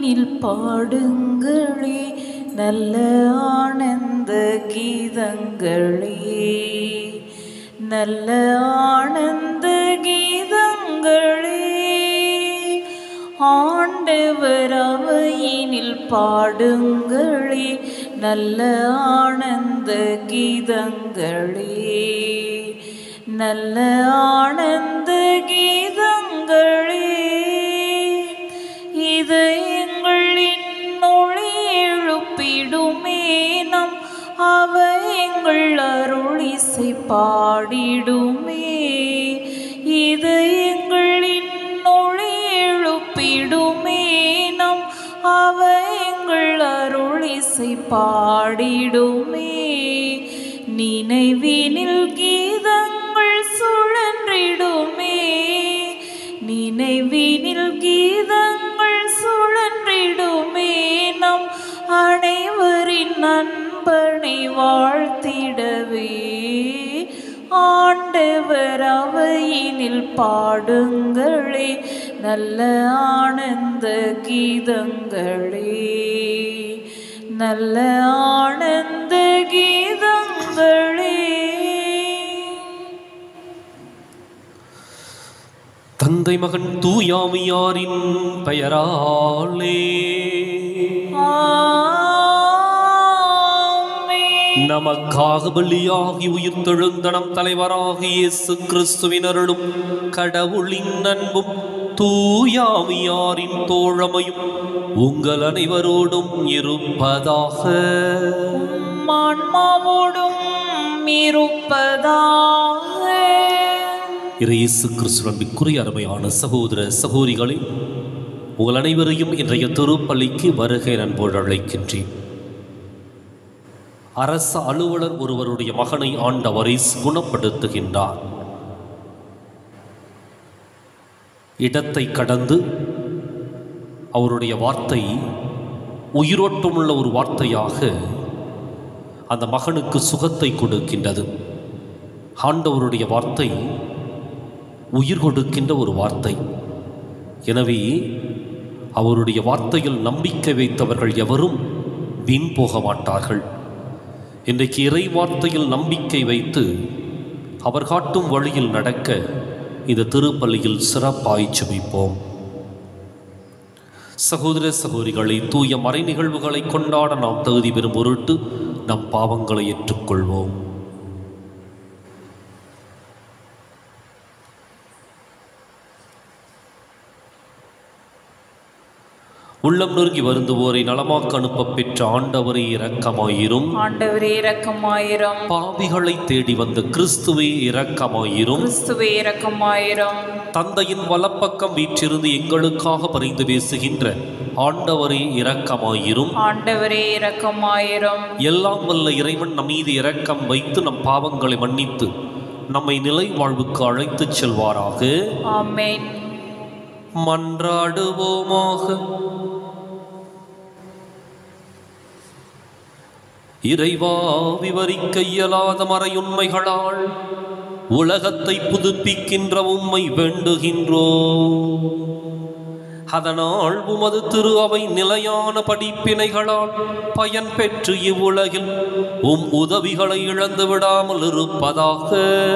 ஆவையினில் பாடுங்களே நல்ல ஆனந்த கீதங்களே நல்ல ஆனந்த கீதங்களே ஆண்டவர் அவையினில் பாடுங்களே நல்ல ஆனந்த கீதங்களே நல்ல ஆனந்த கீதங்களே இது எங்களின் ஒளி எழுப்பிடுமே நம் அவை எங்கள் அருளிசை பாடிடுமே இது எங்களின் ஒளி எழுப்பிடுமே நம் அவை எங்கள் அருளிசை பாடிடுமே நினைவினில் கீதங்கள் சுழன்றிடுமே நினைவினில் கீதங்கள் சுழன்றிடுமே நம் அனைவரின் நண்பனை வாழ்த்திடவே ஆண்டவர் அவையினில் பாடுங்களே நல்ல ஆனந்த கீதங்களே நல்ல ஆனந்த கீதங்களே தந்தை மகன் தூயாமியாரின் பெயராலே ஆமென். நமக்காக பலியாகி உயிர்த்தெழுந்த நம் தலைவராகிய இயேசு கிறிஸ்துவின் அருளும் கடவுளின் அன்பும் தூயாமியாரின் தோழமையும் உங்கள் அனைவரோடும் இருப்பதாக உம் ஆன்மாவோடும் இருப்பதாக இயேசு கிறிஸ்து நம்பிக்குரிய அருமையான சகோதர சகோதரிகளே உங்கள் அனைவரையும் இன்றைய திருப்பள்ளிக்கு வருகை நண்போடு அழைக்கின்றேன் அரச அலுவலர் ஒருவருடைய மகனை ஆண்டவரை குணப்படுத்துகின்றார் இடத்தை கடந்து அவருடைய வார்த்தை உயிரோட்டமுள்ள ஒரு வார்த்தையாக அந்த மகனுக்கு சுகத்தை கொடுக்கின்றது ஆண்டவருடைய வார்த்தை உயிர் கொடுக்கின்ற ஒரு வார்த்தை எனவே அவருடைய வார்த்தையில் நம்பிக்கை வைத்தவர்கள் எவரும் வீண் போக மாட்டார்கள் இன்றைக்கு இறை வார்த்தையில் நம்பிக்கை வைத்து அவர் காட்டும் வழியில் நடக்க இந்த திருப்பள்ளியில் சிறப்பாய் சுமிப்போம் சகோதர சகோதரிகளை தூய மறை நிகழ்வுகளை கொண்டாட நாம் தகுதி பெறும் பொருட்டு நம் பாவங்களை ஏற்றுக்கொள்வோம் உள்ளம் நொறுங்கி வருந்துவோரை நலமாக்க அனுப்பப் பெற்ற ஆண்டவரை இரக்கமாயிரும் ஆண்டவரே இரக்கமாயிரம் பாவிகளை தேடி வந்த கிறிஸ்துவே இரக்கமாயிரும் கிறிஸ்துவே இரக்கமாயிரம் தந்தையின் வலப்பக்கம் வீற்றிருந்து எங்களுக்காக பரிந்து பேசுகின்ற ஆண்டவரே இரக்கமாயிரும் ஆண்டவரே இரக்கமாயிரம் எல்லாம் வல்ல இறைவன் நம் மீது இரக்கம் வைத்து நம் பாவங்களை மன்னித்து நம்மை நிலை வாழ்வுக்கு அழைத்துச் செல்வாராக ஆமென் மன்றாடுவோமாக இறைவா விவரிக்க இயலாத மறையுண்மைகளால் உலகத்தை புதுப்பிக்கின்ற உம்மை வேண்டுகின்றோ அதனால் உமது திரு அவை நிலையான படிப்பினைகளால் பயன் பெற்று இவ்வுலகில் உம் உதவிகளை இழந்து விடாமல் இருப்பதாக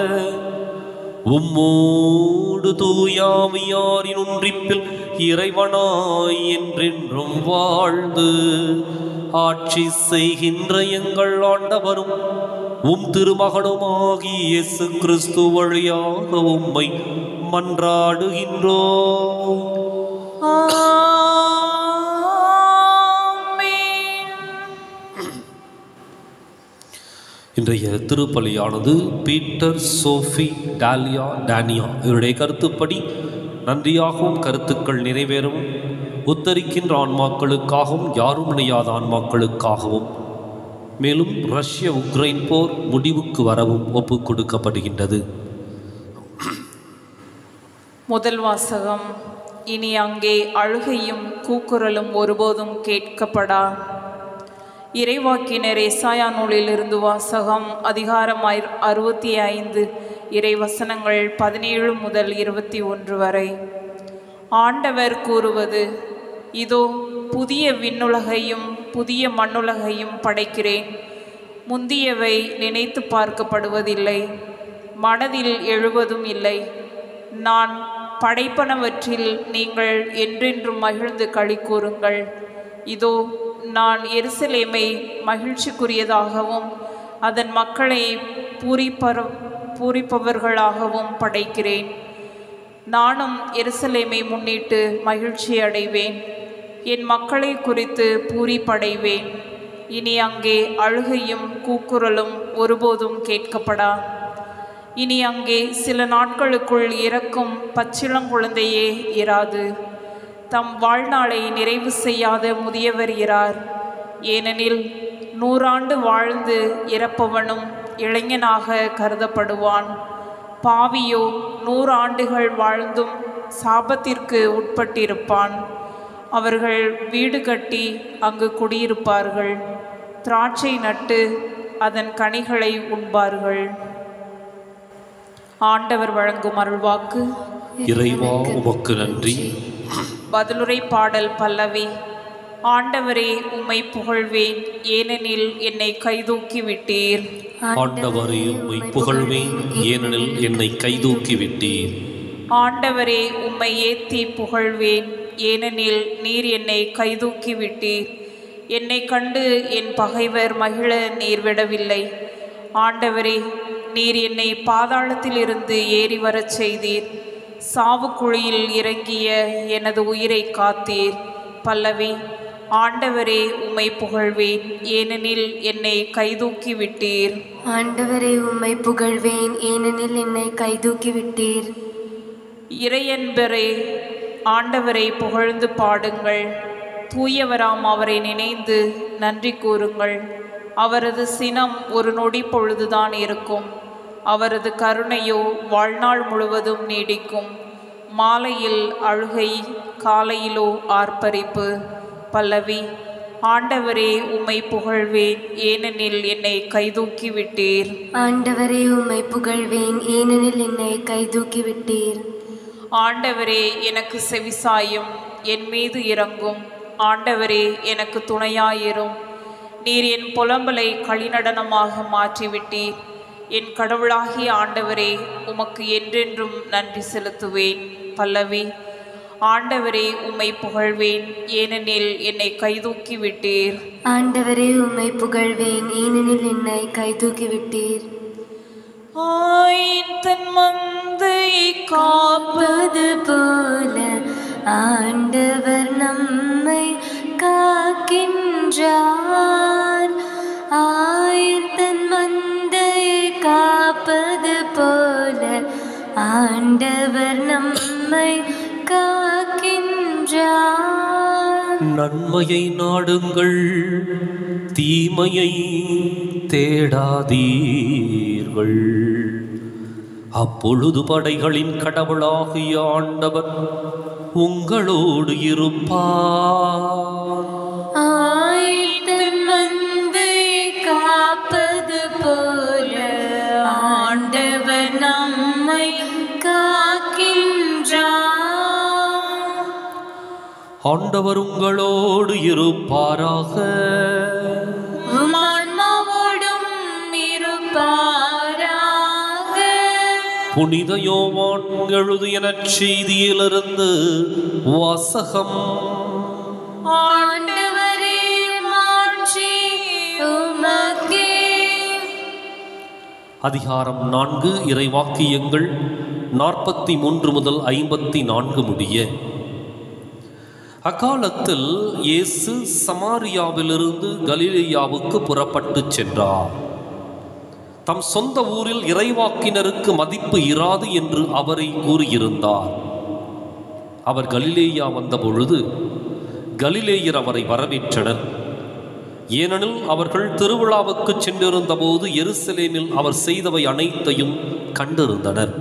உம்மோடு தூயாமியாரின் ஒன்றிப்பில் இறைவனாய் என்றென்றும் வாழ்ந்து ஆட்சி செய்கின்ற எங்கள் ஆண்டவரும் உம் திருமகனுமாகி இயேசு கிறிஸ்து வழியாக உம்மை மன்றாடுகின்றோ ஆமென் இன்றைய திருப்பலியானது பீட்டர் சோஃபி டாலியா டேனியா இவருடைய கருத்துப்படி நன்றியாகவும் கருத்துக்கள் நிறைவேறவும் உத்தரிக்கின்ற ஆன்மாக்களுக்காகவும் யாரும் இணையாத ஆன்மாக்களுக்காகவும் மேலும் ரஷ்ய உக்ரைன் போர் முடிவுக்கு வரவும் ஒப்புக் கொடுக்கப்படுகின்றது முதல் வாசகம் இனி அங்கே அழுகையும் கூக்குரலும் ஒருபோதும் கேட்கப்படா இறைவாக்கினர் எசாயா நூலிலிருந்து வாசகம் அதிகாரம் ஐ- அறுபத்தி ஐந்து இறைவசனங்கள் பதினேழு முதல் இருபத்தி ஒன்று வரை ஆண்டவர் கூறுவது இதோ புதிய விண்ணுலகையும் புதிய மண்ணுலகையும் படைக்கிறேன் முந்தியவை நினைத்து பார்க்கப்படுவதில்லை மனதில் எழுவதும் இல்லை நான் படைப்பனவற்றில் நீங்கள் என்றென்றும் மகிழ்ந்து களி கூறுங்கள் இதோ நான் எருசலேமை மகிழ்ச்சிக்குரியதாகவும் அதன் மக்களை பூரிப்பர பூரிப்பவர்களாகவும் படைக்கிறேன் நானும் எருசலேமை முன்னிட்டு மகிழ்ச்சி அடைவேன் என் மக்களை குறித்து பூரிப்படைவேன் இனி அங்கே அழுகையும் கூக்குரலும் ஒருபோதும் கேட்கப்படா இனி அங்கே சில நாட்களுக்குள் இறக்கும் பச்சிளங்குழந்தையே இராது தம் வாழ்நாளை நிறைவு செய்யாத முதியவர் இரார் ஏனெனில் நூறாண்டு வாழ்ந்து இறப்பவனும் இளைஞனாக கருதப்படுவான் பாவியோ நூறு ஆண்டுகள் வாழ்ந்தும் சாபத்திற்கு உட்பட்டிருப்பான் அவர்கள் வீடு கட்டி அங்கு குடியிருப்பார்கள் திராட்சை நட்டு அதன் கனிகளை உண்பார்கள் ஆண்டவர் வழங்கும் அருள்வாக்கு இறைவா உமக்கு நன்றி பதிலுரை பாடல் பல்லவி ஆண்டவரே உம்மை புகழ்வேன் ஏனெனில் என்னை கைதூக்கி விட்டீர் ஆண்டவரே உம்மை புகழ்வேன் ஏனெனில் என்னை கைதூக்கி விட்டீர் ஆண்டவரே உம்மை ஏத்தி புகழ்வேன் ஏனெனில் நீர் என்னை கைதூக்கி விட்டீர் என்னை கண்டு என் பகைவர் மகிழ நீர் விடவில்லை ஆண்டவரே நீர் என்னை பாதாளத்திலிருந்து ஏறி வரச் செய்தீர் சாவுக்குழியில் இறங்கிய எனது உயிரை காத்தீர் பல்லவி ஆண்டவரே உம்மை புகழ்வேன் ஏனெனில் என்னை கைதூக்கி விட்டீர் ஆண்டவரை உம்மை புகழ்வேன் ஏனெனில் என்னை கைதூக்கி விட்டீர் இறையன்பரே ஆண்டவரை புகழ்ந்து பாடுங்கள் தூயவராம் அவரை நினைந்து நன்றி கூறுங்கள் அவரது சினம் ஒரு நொடி பொழுதுதான் இருக்கும் அவரது கருணையோ வாழ்நாள் முழுவதும் நீடிக்கும் மாலையில் அழுகை காலையிலோ ஆர்ப்பரிப்பு பல்லவி ஆண்டவரே உம்மை புகழ்வேன் ஏனெனில் என்னை கைதூக்கி விட்டீர் ஆண்டவரை உம்மை புகழ்வேன் ஏனெனில் என்னை கைதூக்கி விட்டீர் ஆண்டவரே எனக்கு செவிசாயும் என் மீது இறங்கும் ஆண்டவரே எனக்கு துணையாயிரும் நீர் என் புலம்பலை களிநடனமாக மாற்றிவிட்டீர் என் கடவுளாகிய ஆண்டவரே உமக்கு என்றென்றும் நன்றி செலுத்துவேன் பல்லவி ஆண்டவரே உம்மை புகழ்வேன் ஏனெனில் என்னை கைதூக்கி விட்டீர் ஆண்டவரே உம்மை புகழ்வேன் ஏனெனில் என்னை கைதூக்கி விட்டீர் ஆயின் தன் மந்தை காப்பது காப்பது போல ஆண்டவர் நம்மை காக்கின்றார் ஆயத்தன் மந்தையை காப்பது போல ஆண்டவர் நம்மை காக்கின்றார் நன்மையை நாடுங்கள் தீமையை தேடாதீர்கள் அப்பொழுது படைகளின் கடவுளாகிய ஆண்டவர் உங்களோடு இருப்பார் ஆயத்தன் மந்தையை காப்பது போல ஆண்டவர் நம்மை காக்கின்றார் ஆண்டவர் உங்களோடு இருப்பாராக உமான்மாவோடும் இருப்பாராக புனித யோவான் எழுதிய நற்செய்தியிலிருந்து வாசகம் ஆண்டவரே மாற்றி உமக்கே அதிகாரம் நான்கு இறைவாக்கியங்கள் நாற்பத்தி மூன்று முதல் ஐம்பத்தி நான்கு முடிய அக்காலத்தில் இயேசு சமாரியாவிலிருந்து கலிலேயாவுக்கு புறப்பட்டுச் சென்றார் தம் சொந்த ஊரில் இறைவாக்கினருக்கு மதிப்பு இராது என்று அவரை கூறியிருந்தார் அவர் கலிலேயா வந்தபொழுது கலிலேயர் அவரை வரவேற்றனர் ஏனெனில் அவர்கள் திருவிழாவுக்கு சென்றிருந்தபோது எருசலேமில் அவர் செய்தவை அனைத்தையும் கண்டிருந்தனர்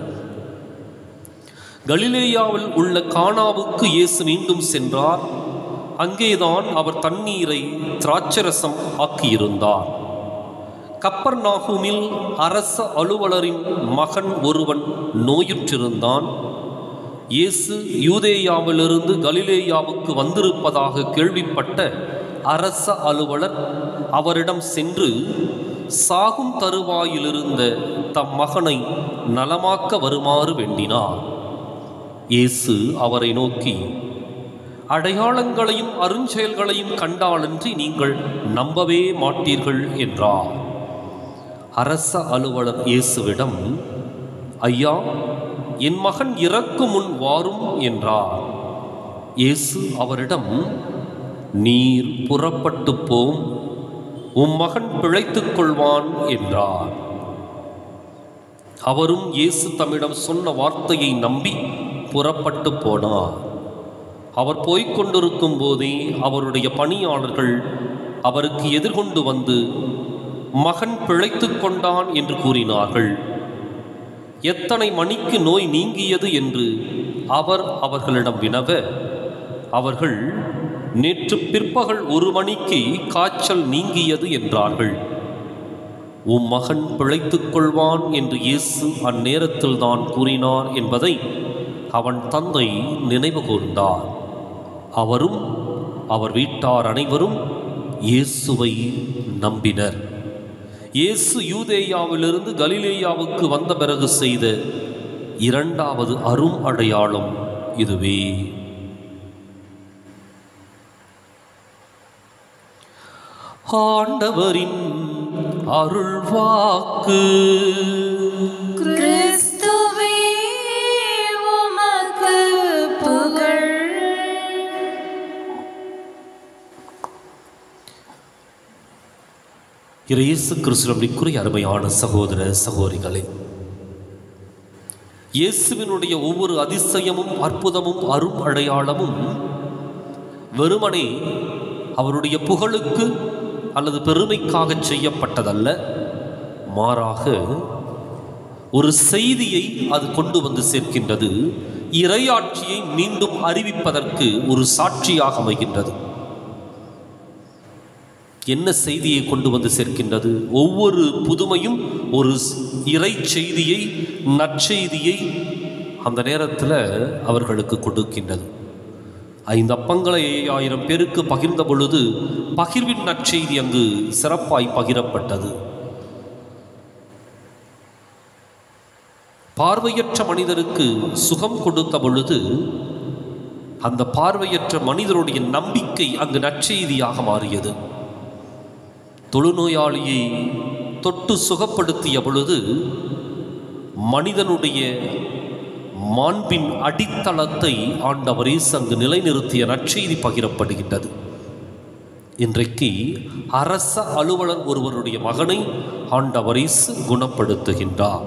கலிலேயாவில் உள்ள கானாவுக்கு இயேசு மீண்டும் சென்றார் அங்கேதான் அவர் தண்ணீரை திராட்சரசம் ஆக்கியிருந்தார் கப்பர் அரச அலுவலரின் மகன் ஒருவன் நோயுற்றிருந்தான் இயேசு யூதேயாவிலிருந்து கலிலேயாவுக்கு வந்திருப்பதாக கேள்விப்பட்ட அரச அலுவலர் அவரிடம் சென்று சாகும் தருவாயிலிருந்த தம் மகனை நலமாக்க வருமாறு வேண்டினார் இயேசு அவரை நோக்கி அடையாளங்களையும் அருஞ்செயல்களையும் கண்டாலன்றி நீங்கள் நம்பவே மாட்டீர்கள் என்றார் அரச அலுவலர் இயேசுவிடம் ஐயா என் மகன் இறக்கும் முன் வாரும் என்றார் இயேசு அவரிடம் நீர் புறப்பட்டு போம் உம் மகன் பிழைத்துக் கொள்வான் என்றார் அவரும் இயேசு தம்மிடம் சொன்ன வார்த்தையை நம்பி புறப்பட்டு போனார் அவர் போய்க் கொண்டிருக்கும் போதே அவருடைய பணியாளர்கள் அவருக்கு எதிர்கொண்டு வந்து மகன் பிழைத்துக் கொண்டான் என்று கூறினார்கள் எத்தனை மணிக்கு நோய் நீங்கியது என்று அவர் அவர்களிடம் வினவ அவர்கள் நேற்று பிற்பகல் ஒரு மணிக்கு காய்ச்சல் நீங்கியது என்றார்கள் உம் மகன் பிழைத்துக் கொள்வான் என்று இயேசு அந்நேரத்தில் தான் கூறினார் என்பதை அவன் தந்தை நினைவு கூர்ந்தார் அவரும் அவர் வீட்டார் அனைவரும் இயேசுவை நம்பினர் இயேசு யூதேயாவிலிருந்து கலிலேயாவுக்கு வந்த பிறகு செய்த இரண்டாவது அரும் அடையாளம் இதுவே ஆண்டவரின் அருள்வாக்கு கிறிஸ்துவே உமக்கு புகழ் இயேசு கிறிஸ்துவனுக்குரிய அருமையான சகோதர சகோதரிகளே இயேசுவினுடைய ஒவ்வொரு அதிசயமும் அற்புதமும் அரும் அடையாளமும் வெறுமனே அவருடைய புகழுக்கு அல்லது பெருமைக்காக செய்யப்பட்டதல்ல மாறாக ஒரு செய்தியை அது கொண்டு வந்து சேர்க்கின்றது இறையாட்சியை மீண்டும் அறிவிப்பதற்கு ஒரு சாட்சியாக அமைகின்றது என்ன செய்தியை கொண்டு வந்து சேர்க்கின்றது ஒவ்வொரு புதுமையும் ஒரு இறை செய்தியை நற்செய்தியை அந்த நேரத்தில் அவர்களுக்கு கொடுக்கின்றது ஐந்து அப்பங்களை ஆயிரம் பேருக்கு பகிர்ந்த பொழுது பகிர்வின் நற்செய்தி அங்கு சிறப்பாய் பகிரப்பட்டது பார்வையற்ற மனிதருக்கு சுகம் கொடுத்த பொழுது அந்த பார்வையற்ற மனிதருடைய நம்பிக்கை அங்கு நற்செய்தியாக மாறியது தொழுநோயாளியை தொட்டு சுகப்படுத்திய பொழுது மனிதனுடைய மாண்பின் அடித்தளத்தை ஆண்டவர் இயேசு அங்கு நிலைநிறுத்திய நற்செய்தி பகிரப்படுகின்றது இன்றைக்கு அரச அலுவலர் ஒருவருடைய மகனை ஆண்டவர் இயேசு குணப்படுத்துகின்றார்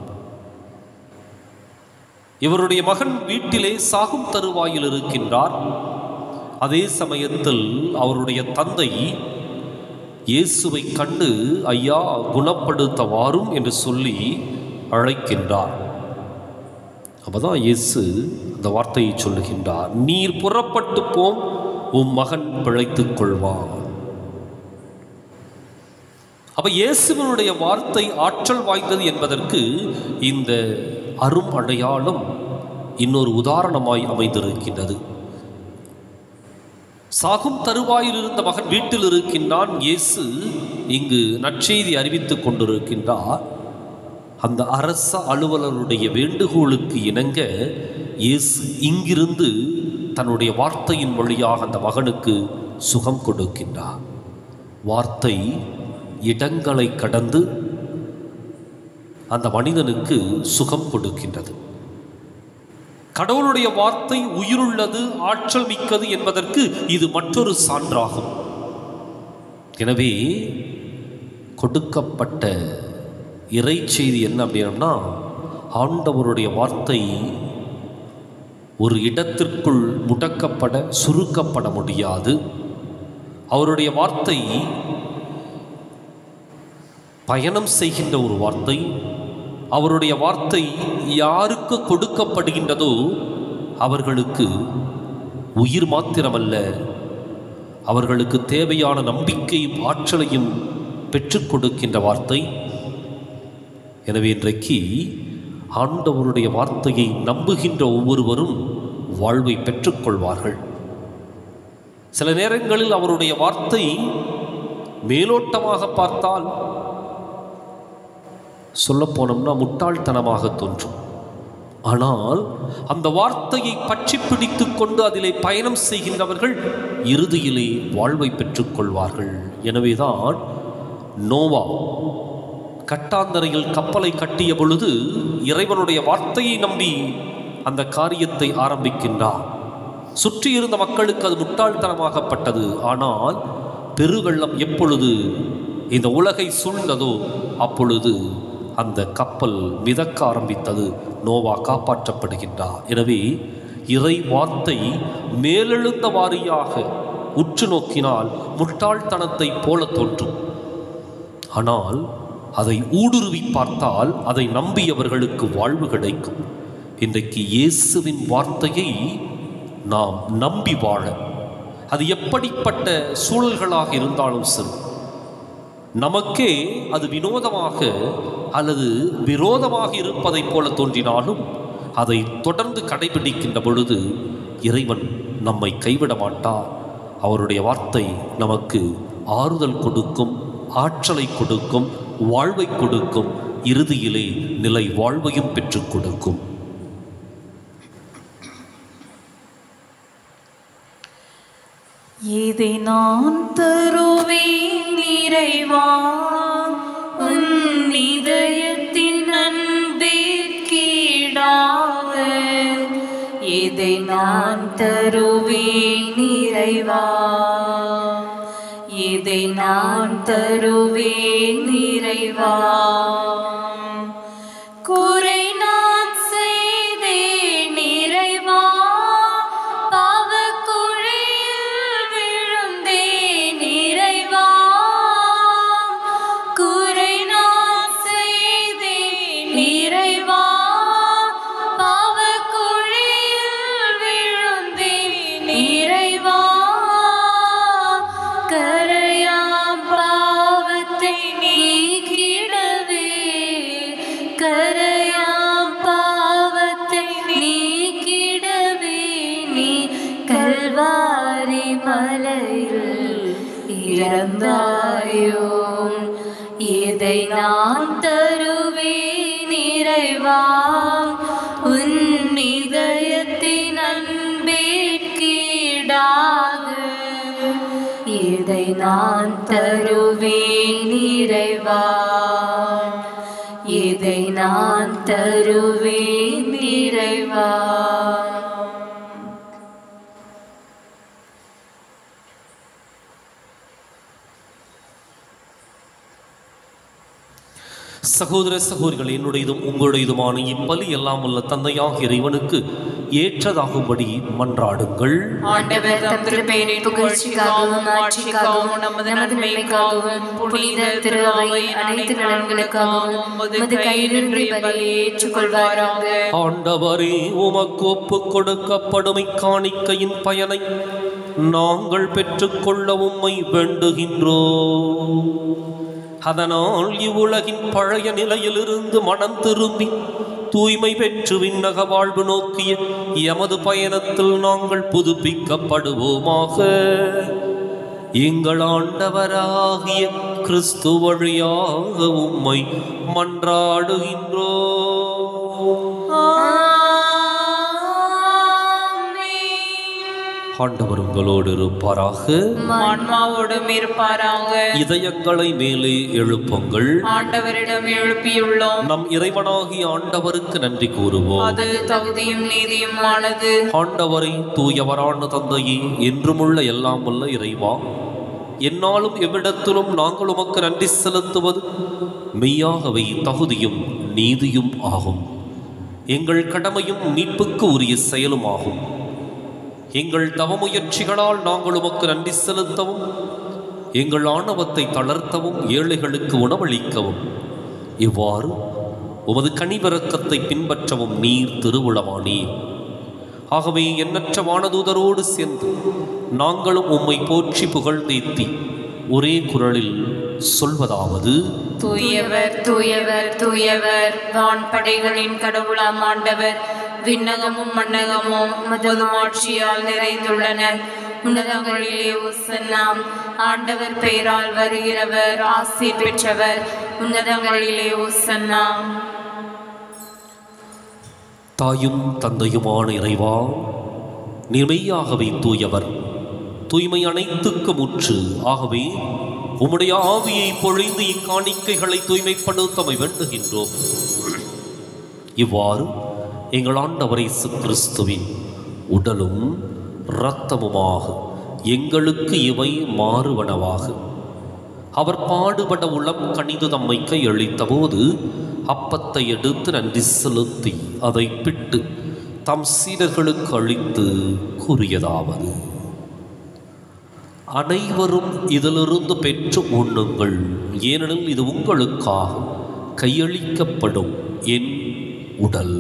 இவருடைய மகன் வீட்டிலே சாகும் தருவாயில் இருக்கின்றார் அதே சமயத்தில் அவருடைய தந்தை இயேசுவை கண்டு ஐயா குணப்படுத்த வாரும் என்று சொல்லி அழைக்கின்றார் அப்பதான் இயேசு அந்த வார்த்தையை சொல்லுகின்றார் நீர் புறப்பட்டு போம் உம் மகன் பிழைத்துக் கொள்வான் அப்ப இயேசுவினுடைய வார்த்தை ஆற்றல் வாய்ந்தது என்பதற்கு இந்த அரும் அடையாளம் இன்னொரு உதாரணமாய் அமைந்திருக்கின்றது சாகும் தருவாயில் இருந்த மகன் வீட்டில் இருக்கின்றான் இயேசு இங்கு நற்செய்தி அறிவித்துக் கொண்டிருக்கின்றார் அந்த அரச அலுவலருடைய வேண்டுகோளுக்கு இணங்க இயேசு இங்கிருந்து தன்னுடைய வார்த்தையின் வழியாக அந்த மகனுக்கு சுகம் கொடுக்கின்றார் வார்த்தை இடங்களை கடந்து அந்த மனிதனுக்கு சுகம் கொடுக்கின்றது கடவுளுடைய வார்த்தை உயிருள்ளது ஆற்றல் மிக்கது என்பதற்கு இது மற்றொரு சான்றாகும் எனவே கொடுக்கப்பட்ட இறை செய்தி என்ன அப்படின்னா ஆண்டவருடைய வார்த்தை ஒரு இடத்திற்குள் முடக்கப்பட சுருக்கப்பட முடியாது அவருடைய வார்த்தை பயணம் செய்கின்ற ஒரு வார்த்தை அவருடைய வார்த்தை யாருக்கு கொடுக்கப்படுகின்றதோ அவர்களுக்கு உயிர் மாத்திரமல்ல அவர்களுக்கு தேவையான நம்பிக்கையும் ஆற்றலையும் பெற்றுக் கொடுக்கின்ற வார்த்தை எனவே இன்றைக்கு ஆண்டவருடைய வார்த்தையை நம்புகின்ற ஒவ்வொருவரும் வாழ்வை பெற்றுக்கொள்வார்கள் சில நேரங்களில் அவருடைய வார்த்தை மேலோட்டமாக பார்த்தால் சொல்லப் போனோம்னா முட்டாள்தனமாக தோன்றும் ஆனால் அந்த வார்த்தையை பற்றி பிடித்து கொண்டு அதிலே பயணம் செய்கின்றவர்கள் இறுதியிலே வாழ்வை பெற்றுக்கொள்வார்கள் எனவேதான் நோவா கட்டாந்தரையில் கப்பலை கட்டிய பொழுது இறைவனுடைய வார்த்தையை நம்பி அந்த காரியத்தை ஆரம்பிக்கின்றார் சுற்றி இருந்த மக்களுக்கு அது முட்டாள்தனமாகப்பட்டது ஆனால் பெருவெள்ளம் எப்பொழுது இந்த உலகை சூழ்ந்ததோ அப்பொழுது அந்த கப்பல் மிதக்க ஆரம்பித்தது நோவா காப்பாற்றப்படுகின்றார் எனவே இறை வார்த்தை மேலெழுந்த வாரியாக உற்று நோக்கினால் முட்டாள்தனத்தை போல தோன்றும் ஆனால் அதை ஊடுருவி பார்த்தால் அதை நம்பியவர்களுக்கு வாழ்வு கிடைக்கும் இன்றைக்கு இயேசுவின் வார்த்தையை நாம் நம்பி வாழ அது எப்படிப்பட்ட சூழல்களாக இருந்தாலும் சரி நமக்கே அது வினோதமாக அல்லது விரோதமாக இருப்பதைப் போல தோன்றினாலும் அதை தொடர்ந்து கடைபிடிக்கின்ற பொழுது இறைவன் நம்மை கைவிட மாட்டார் அவருடைய வார்த்தை நமக்கு ஆறுதல் கொடுக்கும் ஆற்றலை கொடுக்கும் வாழ்வை கொடுக்கும் இறுதியிலே நிலை வாழ்வையும் பெற்றுக் கொடுக்கும் இதை நான் தருவேன் இறைவா உன் இதயத்தின் அன்பிற்கீடாக இதை நான் தருவேன் இறைவா இதை நான் தருவேன் இறைவா குறை நான் செய்தேன் இறைவா பாவக்குழியில் விழுந்தேன் இறைவா குறை நான் செய்தேன் இறைவா பாவக்குழியில் விழுந்தேன் இறைவா கரையாம் பாவத்தை நீக்கிடவே கரையாம் பாவத்தை நீக்கிடவே நீ கல்வாரி மலையில் இறந்தாயோ இதை நான் தருவேன் இறைவா உன் இதயத்தின் அன்பிற்கீடாக இதை நான் தருவேன் இறைவா இதை நான் தருவேன் இறைவா சகோதர சகோதரிகள் என்னுடையதும் உங்களுடையதுமான இப்பலி எல்லாம் உள்ள தந்தையாக இறைவனுக்கு ஏற்றதாகும்படி மன்றாடுங்கள் ஆண்டவர் தம் திருப்பெயரின் புகழ்ச்சிக்காகவும் ஆட்சிக்காகவும் நமது நன்மைக்காகவும் புனித திருவை அனைத்து நலன்களுக்காகவும் உமது கையிலிருந்து பலியை ஏற்றுக்கொள்வாராக ஆண்டவரே உமக்கு ஒப்பு கொடுக்கப்படும் இக்காணிக்கையின் பயனை நாங்கள் பெற்றுக்கொள்ள உம்மை வேண்டுகின்றோம் அதனால் இவ்வுலகின் பழைய நிலையிலிருந்து மனம் திரும்பி தூய்மை பெற்று விண்ணக வாழ்வு நோக்கிய எமது பயணத்தில் நாங்கள் புதுப்பிக்கப்படுவோமாக எங்கள் ஆண்டவராகிய கிறிஸ்து வழியாக உம்மை மன்றாடுகின்றோம் ஆண்டவர் உங்களோடு இருப்பாராக ஆன்மாவோடும் இருப்பாராக இதயங்களை மேலே எழுப்புங்கள் ஆண்டவரிடம் எழுப்பியுள்ளோம் நம் இறைவனாகிய ஆண்டவருக்கு நன்றி கூறுவோம் அது தகுதியும் நீதியுமானது ஆண்டவரை தூயவரான தந்தையே என்றுமுள்ள எல்லாம் உள்ள இறைவா என்னாலும் எவ்விடத்திலும் நாங்கள் உமக்கு நன்றி செலுத்துவது மெய்யாகவே தகுதியும் நீதியும் ஆகும் எங்கள் கடமையும் மீட்புக்கு உரிய செயலும் ஆகும் எங்கள் தவமுயற்சிகளால் நாங்கள் உமக்கு நன்றி செலுத்தவும் எங்கள் ஆணவத்தை தளர்த்தவும் ஏழைகளுக்கு உணவளிக்கவும் இவ்வாறு உமது கனிவிறக்கத்தை பின்பற்றவும் நீர் திருவுளமானீர் ஆகவே எண்ணற்ற வானதூதரோடு சேர்ந்து நாங்களும் உம்மை போற்றி புகழ்ந்தேத்தி ஒரே குரலில் சொல்வதாவது தூயவர் தூயவர் தூயவர் வான்படைகளின் கடவுளாம் ஆண்டவர் விண்ணகமும் மண்ணகமும் மது ஆட்சியால் நிறைந்துள்ளன உன்னதங்களிலே உசன்னாம் ஆண்டவர் பெயரால் வருகிறவர் ஆசி பெற்றவர் உன்னதங்களிலே உசன்னாம் தாயும் தந்தையுமான இறைவா நிர்மையாகவே தூயவர் தூய்மை அனைத்துக்கு முற்று ஆகவே உம்முடைய ஆவியை பொழிந்து இக்காணிக்கைகளை தூய்மைப்படுத்தமை வேண்டுகின்றோம் இவ்வாறு எங்கள் ஆண்டவர் இயேசு கிறிஸ்துவின் உடலும் இரத்தமுமாக எங்களுக்கு இவை மாறுவனவாக அவர் பாடுபட உளம் கணிது தம்மை கையளித்த போது அப்பத்தை எடுத்து நன்றி செலுத்தி அதை பிட்டு தம் சீடர்களுக்கு அளித்து கூறியதாவது அனைவரும் இதிலிருந்து பெற்று உண்ணுங்கள் ஏனெனில் இது உங்களுக்காக கையளிக்கப்படும் என் உடல்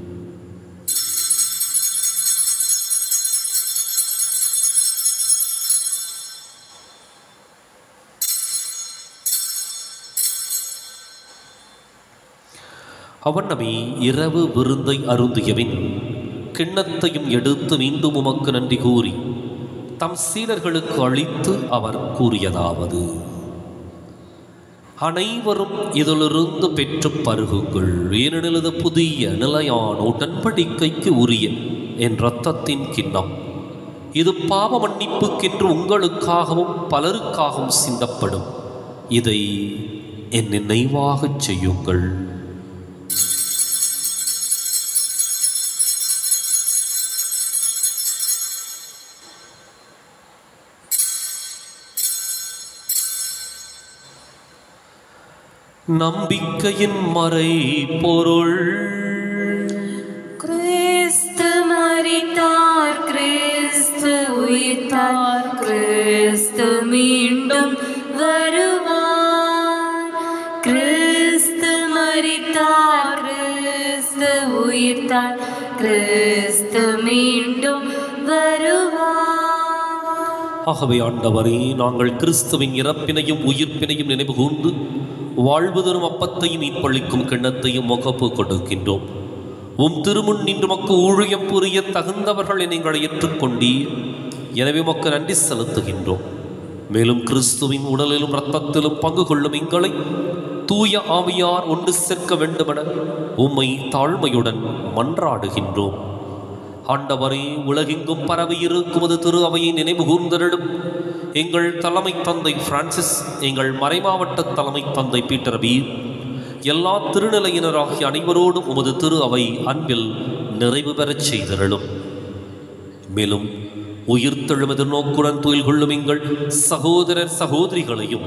அவனமே இரவு விருந்தை அருந்தியவின் கிண்ணத்தையும் எடுத்து மீண்டும் உமக்கு நன்றி கூறி தம் சீடர்களுக்கு அளித்து அவர் கூறியதாவது அனைவரும் இதிலிருந்து பெற்று பருகுங்கள் ஏனெனில் இது புதிய நிலையான உடன்படிக்கைக்கு உரிய என் இரத்தத்தின் கிண்ணம் இது பாவ மன்னிப்புக்கென்று உங்களுக்காகவும் பலருக்காகவும் சிந்தப்படும் இதை என் நினைவாகச் செய்யுங்கள் நம்பிக்கையின் மறை பொருள் கிறிஸ்து மரித்தார் கிறிஸ்து உயிர்த்தார் கிறிஸ்து மீண்டும் வருவார் கிறிஸ்து மரித்தார் கிறிஸ்து உயிர்த்தார் கிறிஸ்து மீண்டும் வருவார் ஆகவே ஆண்டவரே நாங்கள் கிறிஸ்துவின் இறப்பினையும் உயிர்ப்பினையும் நினைவு கூர்ந்து வாழ்வு தரும் அப்பத்தையும் மீட்பளிக்கும் கிண்ணத்தையும் முகப்பு கொடுக்கின்றோம் உம் திருமுன் நின்று மக்கு ஊழியம் புரிய தகுந்தவர்கள் எங்களை ஏற்றுக்கொண்டீர் எனவே மக்கு நன்றி செலுத்துகின்றோம் மேலும் கிறிஸ்துவின் உடலிலும் இரத்தத்திலும் பங்கு கொள்ளும் எங்களை தூய ஆவியார் ஒன்று சேர்க்க வேண்டுமென உம்மை தாழ்மையுடன் மன்றாடுகின்றோம் ஆண்டவரே உலகெங்கும் பரவி இருக்குவது திரு அவையை நினைவு கூர்ந்தருளும் எங்கள் தலைமை தந்தை பிரான்சிஸ் எங்கள் மறைமாவட்ட தலைமை தந்தை பீட்டர் பீர் எல்லா திருநிலையினராகிய அனைவரோடும் உமது திரு அவை அன்பில் நிறைவு பெறச் செய்தருளும் மேலும் உயிர்த்தெழும் எதிர்நோக்குடன் துயில் கொள்ளும் எங்கள் சகோதரர் சகோதரிகளையும்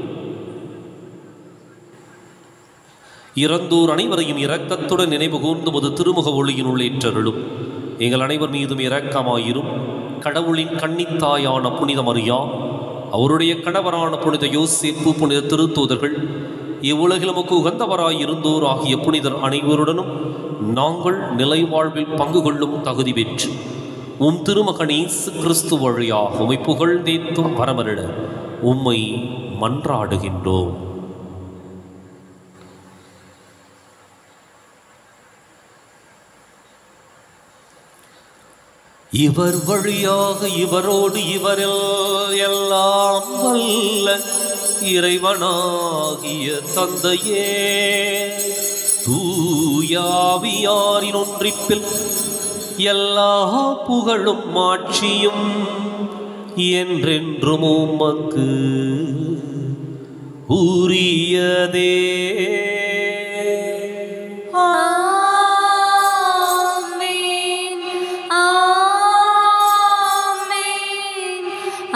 இறந்தோர் அனைவரையும் இரக்கத்துடன் நினைவு கூர்ந்து முது திருமுக ஒளியினுள் ஏற்றருளும் எங்கள் அனைவர் மீதும் இரக்கமாயிரும் கடவுளின் கன்னித்தாயான புனித மரியா அவருடைய கணவரான புனித யோசேப்பு புனித திருத்தூதர்கள் இவ்வுலகில் நமக்கு உகந்தவராய் இருந்தோர் ஆகிய புனிதர் அனைவருடனும் நாங்கள் நிலை வாழ்வில் பங்கு கொள்ளும் தகுதி பெற்று உம் திருமகனேசு கிறிஸ்து வழியாக உம்மை புகழ்ந்தேத்தும் வரமரிட உம்மை மன்றாடுகின்றோம் இவர் வழியாக இவரோடு இவரில் எல்லாம் வல்ல இறைவனாகிய தந்தையே தூயாவியாரின் ஒன்றிப்பில் எல்லா புகழும் மாட்சியும் என்றென்றும் உமக்கு உரியதே ஆமென் ஆமென்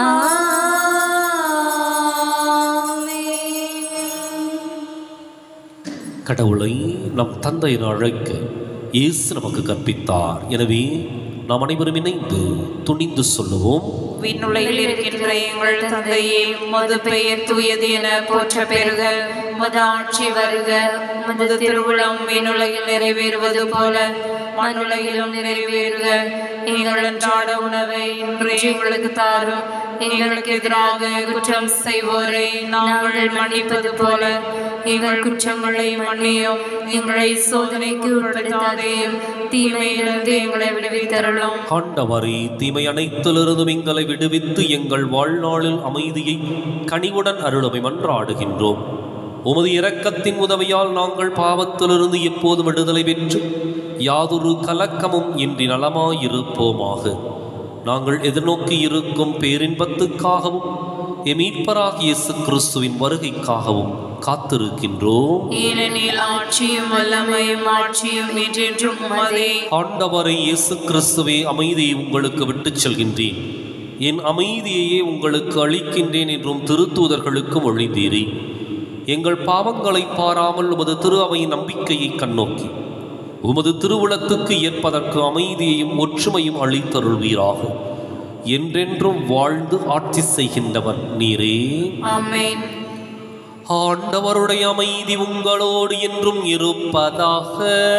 ஆமென் கடவுளை நம் தந்தை என அழைக்க இயேசு நமக்கு கற்பித்தார் எனவே நாம் அனைவரும் இணைந்து துணிந்து சொல்லுவோம் விண்ணுலகில் இருக்கின்ற எங்கள் தந்தையே மது பெயர் தூயது என போற்ற பெறுக மது ஆட்சி வருக மது திருவுளம் விண்ணுலகில் நிறைவேறுவது போல மண்ணுலகிலும் நிறைவேறுக எங்கள் அன்றாட உணவை இன்று எங்களுக்கு தாரும் எங்களுக்கு எதிராக குற்றம் செய்வோரை நாங்கள் மன்னிப்பது போல எங்கள் குற்றங்களை மன்னியும் எங்களை சோதனைக்கு உட்படுத்தாதையும் தீமையிலிருந்து எங்களை விடுவித்தருளும் ஆண்டவரே தீமை அனைத்திலிருந்தும் எங்களை விடுவித்து எங்கள் வாழ்நாளில் அமைதியை கனிவுடன் அருளுமை மன்றாடுகின்றோம் உமது இரக்கத்தின் உதவியால் நாங்கள் பாவத்திலிருந்து எப்போதும் விடுதலை பெற்று யாதொரு கலக்கமும் இன்றி நலமாயிருப்போமாக நாங்கள் எதிர்நோக்கி இருக்கும் பேரின்பத்துக்காகவும் எமீட்பராகிய இயேசு கிறிஸ்துவின் வருகைக்காகவும் காத்திருக்கின்றோம் ஏனெனில் ஆட்சியும் வல்லமையும் ஆட்சியும் என்றென்றும் உமதே ஆண்டவரை இயேசு கிறிஸ்துவே அமைதியை உங்களுக்கு விட்டுச் செல்கின்றேன் என் அமைதியையே உங்களுக்கு அளிக்கின்றேன் என்றும் திருத்தூதர்களுக்கு மொழிந்தீரே எங்கள் பாவங்களை பாராமல் உமது திரு அவையின் நம்பிக்கையை கண்ணோக்கி உமது திருவுளத்துக்கு ஏற்பதற்கு அமைதியையும் ஒற்றுமையும் அளித்தருள்வீராக என்றென்றும் வாழ்ந்து ஆட்சி செய்கின்றவன் நீரே ஆமென் ஆண்டவருடைய அமைதி உங்களோடு என்றும் இருப்பதாக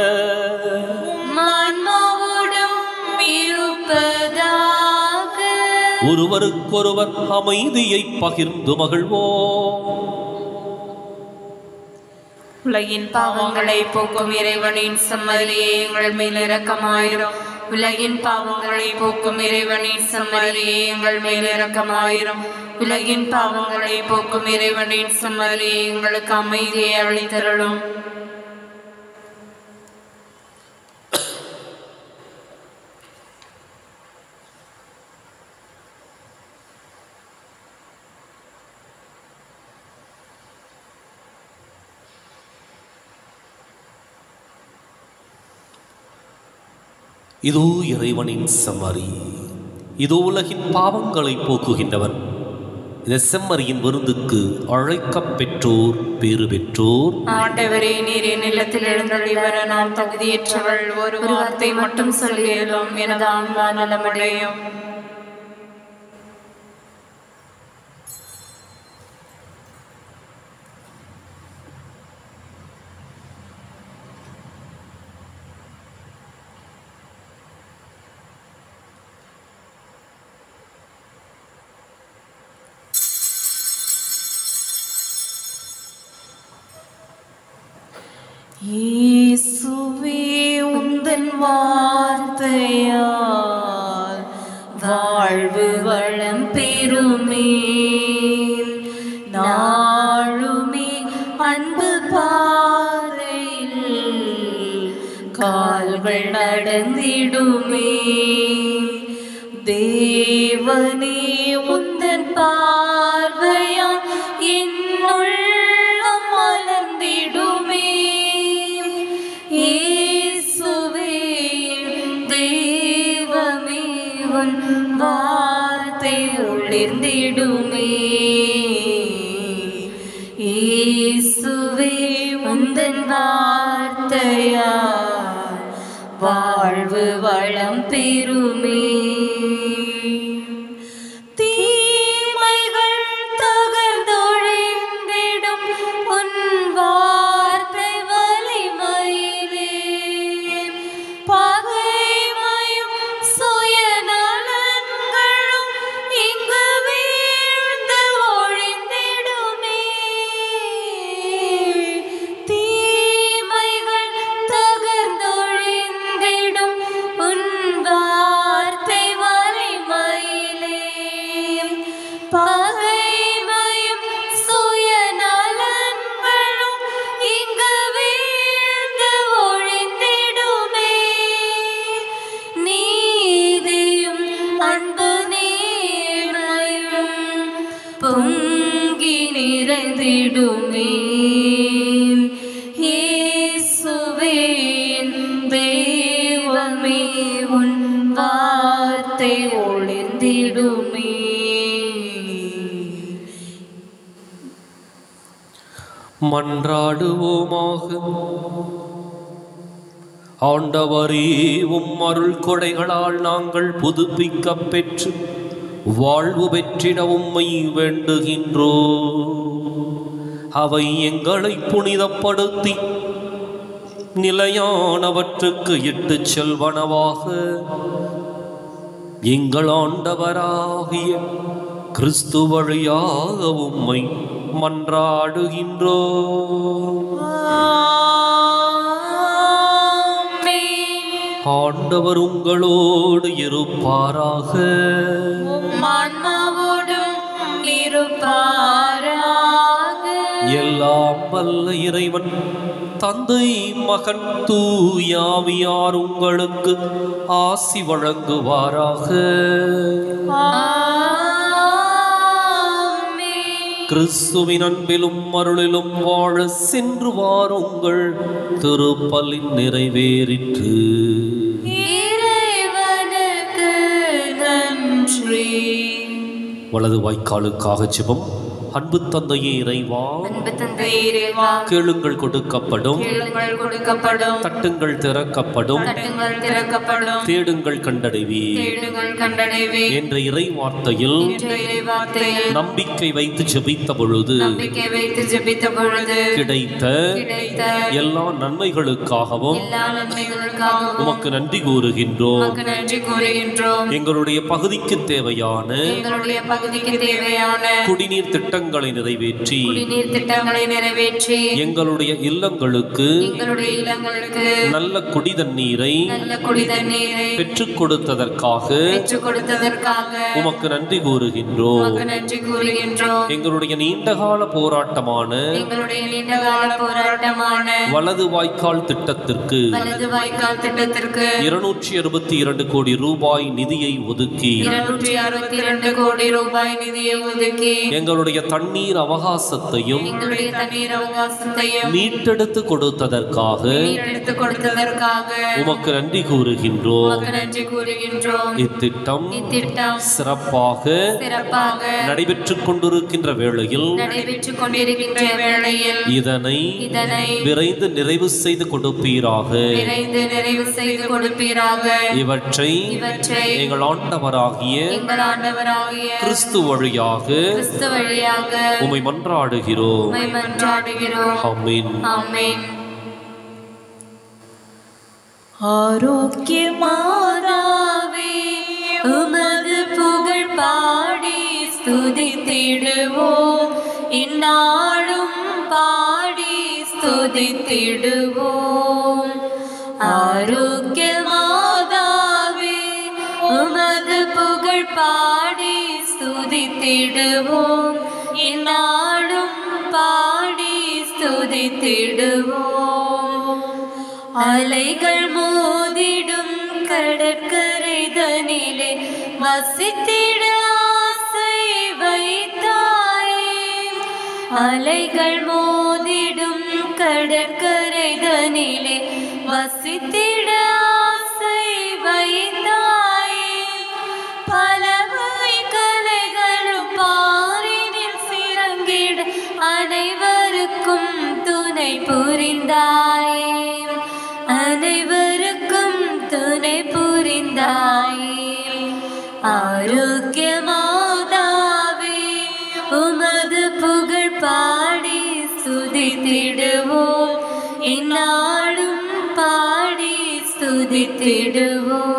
ஆன்மாவோடும் இருப்பதாக ஒருவருக்கொருவர் அமைதியை பகிர்ந்து மகிழ்வோம் உலகின் பாவங்களை போக்கும் இறைவனின் சம்மதியே எங்கள் மேல் இரக்கமாயிரும் உலகின் பாவங்களை போக்கும் இறைவனின் சம்மதியே எங்கள் மேல் இரக்கமாயிரும் உலகின் பாவங்களை போக்கும் இறைவனின் சம்மதியே எங்களுக்கு அமைதியை அளித்தருளும் இதோ இறைவனின் செம்மறி இதோ உலகின் பாவங்களை போக்குகின்றவன் இந்த செம்மறியின் விருந்துக்கு அழைக்கப் பெற்றோர் பேறு பெற்றோர் ஆண்டவரே நீர் என் நிலத்தில் எழுந்தள்ளி வர நாம் தகுதியற்றவள் ஒரு வார்த்தை மட்டும் சொல்லியலும் எனது ஆன்மா நலமடையும் இயேசுவே உந்தன் வார்த்தையால் வாழ்வு வளம் பெறுமே நாளுமே அன்பு பாதையில் கால்கள் நடந்திடுமே தேவனே உந்தன் பார்வையால் என்னுள்ளம் மலர்ந்திடுமே இயேசுவே தெய்வமே உன் வார்த்தை ஒளிர்ந்திடுமே இயேசுவே உந்தன் வார்த்தையால் வாழ்வு வளம் பெறுமே தீமைகள் தகர்ந்தொழிந்திடும் உன் வார்த்தை வலிமையிலே பகைமையும் சுயநலன்களும் இங்கு வீழ்ந்து ஒழிந்திடுமே தீமைகள் தகர்ந்தொழிந்திடும் உன் வார்த்தை வலிமையிலே பகைமையும் சுயநலன்களும் இங்கு வீழ்ந்து ஒழிந்திடுமே நீதியும் அன்பு நேர்மையும் பொங்கி நிறைந்திடுமே இயேசுவே தெய்வமே உன் வார்த்தை ஒளிர்ந்திடுமே மன்றாடுவோமாக ஆண்டவரே உம் அருள் கொடைகளால் நாங்கள் புதுப்பிக்கப் பெற்று வாழ்வு பெற்றிட உம்மை வேண்டுகின்றோ அவை எங்களை புனிதப்படுத்தி நிலையானவற்றுக்கு இட்டுச் செல்வனவாக எங்கள் ஆண்டவராகிய கிறிஸ்து வழியாக உம்மை மன்றாடுகின்றோ ஆண்டவர் உங்களோடு இருப்பாராக ஆன்மாவோடும் இருப்பாராக எல்லாம் வல்ல இறைவன் தந்தை மகன் தூயாவியார் உங்களுக்கு ஆசி வழங்குவாராக கிறிஸ்துவின் அன்பிலும் அருளிலும் வாழ சென்று வாருங்கள் திருப்பலின் நிறைவேறிற்று இறைவனுக்கு நன்றி வலது வாய்க்காலுக்காக ஜெபம் அன்பு தந்தையே இறைவா அன்பு தந்தை இறைவா கேளுங்கள் கொடுக்கப்படும் கேளுங்கள் கொடுக்கப்படும் தட்டுங்கள் திறக்கப்படும் தட்டுங்கள் திறக்கப்படும் தேடுங்கள் கண்டடைவீர் தேடுங்கள் கண்டடைவே என்ற இறை வார்த்தையில் என்ற இறைவார்த்தையில் நம்பிக்கை வைத்து ஜெபித்த பொழுது நம்பிக்கை வைத்து ஜெபித்த பொழுது கிடைத்த கிடைத்த எல்லா நன்மைகளுக்காகவும் எல்லா நன்மைகளுக்காகவும் உமக்கு நன்றி கூறுகின்றோம் உமக்கு நன்றி கூறுகின்றோம் எங்களுடைய பகுதிக்கு தேவையான எங்களுடைய பகுதிக்கு தேவையான குடிநீர் திட்டங்களை நிறைவேற்றி குடிநீர் திட்டங்களை நிறைவேற்றி எங்களுடைய இல்லங்களுக்கு எங்களுடைய இல்லங்களுக்கு நல்ல குடி தண்ணீரை நல்ல குடி தண்ணீரை பெற்றுக் கொடுத்ததற்காக பெற்றுக் கொடுத்ததற்காக உமக்கு நன்றி கூறுகின்றோம் உமக்கு நன்றி கூறுகின்றோம் எங்களுடைய நீண்டகால போராட்டமான எங்களுடைய நீண்டகால போராட்டமான வலது வாய்க்கால் திட்டத்திற்கு வலது வாய்க்கால் திட்டத்திற்கு இருநூற்றி அறுபத்தி இரண்டு கோடி ரூபாய் நிதியை ஒதுக்கி இருநூற்றி அறுபத்தி இரண்டு கோடி ரூபாய் நிதியை ஒதுக்கி எங்களுடைய தண்ணீர் அவகாசத்தையும் எங்களுடைய தண்ணீர் அவகாசத்தையும் மீட்டெடுத்து கொடுத்ததற்காக எடுத்து கொடுத்ததற்காக உமக்கு நன்றி கூறுகின்றோம் உமக்கு நன்றி கூறுகின்றோம் இத்திட்டம் இத்திட்டம் சிறப்பாக சிறப்பாக நடைபெற்றுக் கொண்டிருக்கின்ற வேளையில் நடைபெற்றுக் கொண்டிருக்கின்ற வேளையில் இதனை இதனை விரைந்து நிறைவு செய்து கொடுப்பீராக விரைந்து நிறைவு செய்து கொடுப்பீராக இவற்றை இவற்றை எங்கள் ஆண்டவராகிய எங்கள் ஆண்டவராகிய கிறிஸ்து வழியாக கிறிஸ்து வழியாக உம்மை மன்றாடுகிறோம் உம்மை மன்றாடுகிறோம் ஆமென் ஆமென் ஆரோக்கியமாதாவே உமது புகழ் பாடி ஸ்துதித்திடுவோம் இந்நாளும் பாடி ஸ்துதித்திடுவோம் ஆரோக்கியமாதாவே உமது புகழ் பாடி ஸ்துதித்திடுவோம் இந்நாளும் பாடி ஸ்துதித்திடுவோம் அலைகள் மோதிடும் கடற்கரை தனிலே வசித்திட ஆசை வைத்தாயே அலைகள் மோதிடும் கடற்கரை தனிலே வசித்திட ஆசை வைத்தாயே பலவை கலைகளும் பாரினில் சிறங்கிட அனைவருக்கும் துணை புரிந்தாயே அனைவருக்கும் துணை புரிந்தாயே ஆரோக்கியமாதாவே உமது புகழ் பாடி ஸ்துதித்திடுவோம் இந்நாளும் பாடி ஸ்துதித்திடுவோம்